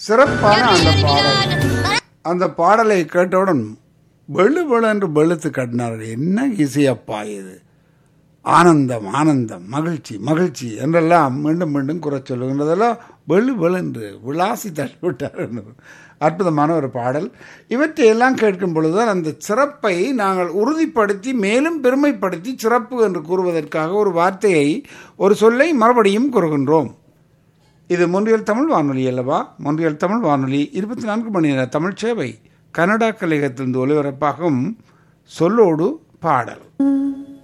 சிறப்பான அந்த பாடல் அந்த பாடலை கேட்டவுடன் வெளு வெளு என்று வெளுத்து கட்டினார்கள் என்ன இசையப்பா இது ஆனந்தம் ஆனந்தம் மகிழ்ச்சி மகிழ்ச்சி என்றெல்லாம் மீண்டும் மீண்டும் குறை சொல்லுகின்றதெல்லாம் வெளு வெளென்று விளாசி தள்ளிவிட்டார் என்று. அற்புதமான ஒரு பாடல் இவற்றையெல்லாம் கேட்கும் பொழுதுதான் அந்த சிறப்பை நாங்கள் உறுதிப்படுத்தி மேலும் பெருமைப்படுத்தி சிறப்பு என்று கூறுவதற்காக ஒரு வார்த்தையை ஒரு சொல்லை மறுபடியும் கூறுகின்றோம் இது மொன்றியல் தமிழ் வானொலி அல்லவா மொன்றியல் தமிழ் வானொலி இருபத்தி நான்கு மணி நேர தமிழ் சேவை கனடா கலையகத்திலிருந்து ஒலிபரப்பாகும் சொல்லோடு பாடல்